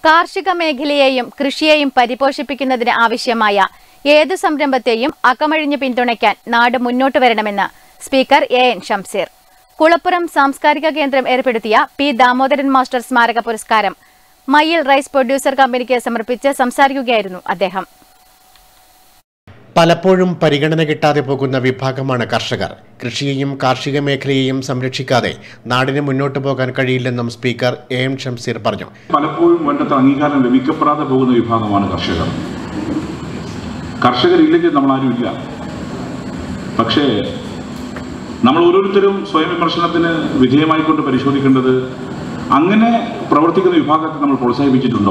കാർഷിക മേഖലയെയും കൃഷിയെയും പരിപോഷിപ്പിക്കുന്നതിന് ആവശ്യമായ ഏതു സംരംഭത്തെയും അകമഴിഞ്ഞ് പിന്തുണയ്ക്കാൻ നാട് മുന്നോട്ട് വരണമെന്ന് speaker A N Shamseer Kulappuram സാംസ്കാരിക കേന്ദ്രം ഏർപ്പെടുത്തിയ പി ദാമോദരൻ മാസ്റ്റർ സ്മാരക പുരസ്കാരം മയ്യിൽ റൈസ് പ്രൊഡ്യൂസർ കമ്പനിക്ക് സമർപ്പിച്ച് സംസാരിക്കുകയായിരുന്നു അദ്ദേഹം പലപ്പോഴും പരിഗണന കിട്ടാതെ പോകുന്ന വിഭാഗമാണ് കർഷകർ കൃഷിയെയും കാർഷിക മേഖലയെയും സംരക്ഷിക്കാതെ നാടിന് മുന്നോട്ട് പോകാൻ കഴിയില്ലെന്നും സ്പീക്കർ എ എം ഷംസീർ പറഞ്ഞു പലപ്പോഴും വേണ്ടത്ര അംഗീകാരം ലഭിക്കപ്പെടാതെ പോകുന്ന വിഭാഗമാണ് കർഷകർ കർഷകരില്ലെങ്കിൽ നമ്മളാരും ഇല്ല പക്ഷേ നമ്മൾ ഓരോരുത്തരും സ്വയം വിമർശനത്തിന് വിധേയമായിക്കൊണ്ട് പരിശോധിക്കേണ്ടത് അങ്ങനെ പ്രവർത്തിക്കുന്ന വിഭാഗത്തെ നമ്മൾ പ്രോത്സാഹിപ്പിച്ചിട്ടുണ്ടോ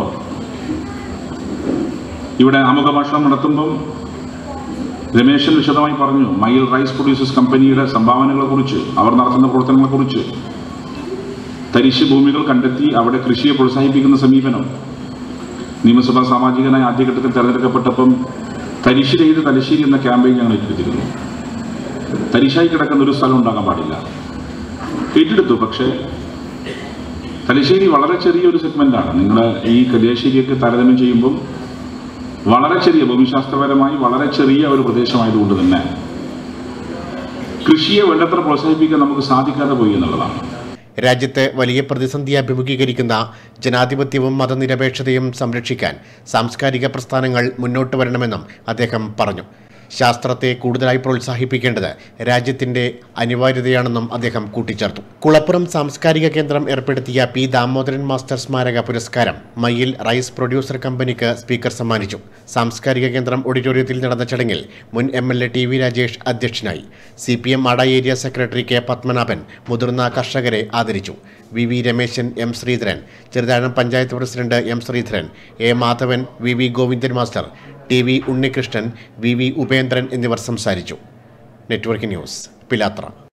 ഇവിടെ ആമുഖ ഭാഷണം നടത്തുമ്പം രമേശൻ വിശദമായി പറഞ്ഞു മയിൽ റൈസ് പ്രൊഡ്യൂസേഴ്സ് കമ്പനിയുടെ സംഭാവനകളെ കുറിച്ച് അവർ നടത്തുന്ന പ്രവർത്തനങ്ങളെ കുറിച്ച് തരിശ് ഭൂമികൾ കണ്ടെത്തി അവിടെ കൃഷിയെ പ്രോത്സാഹിപ്പിക്കുന്ന സമീപനം നിയമസഭാ സാമാജികനായി ആദ്യഘട്ടത്തിൽ തെരഞ്ഞെടുക്കപ്പെട്ടപ്പം തരിശ് രഹിത തലശ്ശേരി എന്ന ക്യാമ്പയിൻ ഞങ്ങൾ ഏറ്റെടുത്തിരുന്നു തരിശായി കിടക്കുന്ന ഒരു സ്ഥലം ഉണ്ടാകാൻ പാടില്ല ഏറ്റെടുത്തു പക്ഷേ തലശ്ശേരി വളരെ ചെറിയൊരു സെഗ്മെന്റാണ് നിങ്ങൾ ഈ കല്യാശ്ശേരിയൊക്കെ താരതമ്യം ചെയ്യുമ്പോൾ വളരെ ചെറിയ ഭൂമിശാസ്ത്രപരമായി വളരെ ചെറിയ ഒരു പ്രദേശമായതുകൊണ്ട് തന്നെ കൃഷിയെ വേണ്ടത്ര പ്രോത്സാഹിപ്പിക്കാൻ നമുക്ക് സാധിക്കാതെ പോയി എന്നുള്ളതാണ് രാജ്യത്ത് വലിയ പ്രതിസന്ധി അഭിമുഖീകരിക്കുന്ന ജനാധിപത്യവും മതനിരപേക്ഷതയും സംരക്ഷിക്കാൻ സാംസ്കാരിക പ്രസ്ഥാനങ്ങൾ മുന്നോട്ട് വരണമെന്നും അദ്ദേഹം പറഞ്ഞു ശാസ്ത്രത്തെ കൂടുതലായി പ്രോത്സാഹിപ്പിക്കേണ്ടത് രാജ്യത്തിന്റെ അനിവാര്യതയാണെന്നും അദ്ദേഹം കൂട്ടിച്ചേർത്തു കുളപ്പുറം സാംസ്കാരിക കേന്ദ്രം ഏർപ്പെടുത്തിയ പി ദാമോദരൻ മാസ്റ്റർ സ്മാരക പുരസ്കാരം മയ്യിൽ റൈസ് പ്രൊഡ്യൂസർ കമ്പനിക്ക് സ്പീക്കർ സമ്മാനിച്ചു സാംസ്കാരിക കേന്ദ്രം ഓഡിറ്റോറിയത്തിൽ നടന്ന ചടങ്ങിൽ മുൻ M L A T V Rajesh അധ്യക്ഷനായി സി പി എം അട ഏരിയ സെക്രട്ടറി കെ പത്മനാഭൻ മുതിർന്ന കർഷകരെ ആദരിച്ചു V V Rameshan M Sreedharan Cheruthazham panchayat president M Sreedharan A Madhavan V V Govindan master T V Unnikrishnan V V Upendran എന്നിവർ സംസാരിച്ചു നെറ്റ്വർക്ക് ന്യൂസ് പിലാത്ര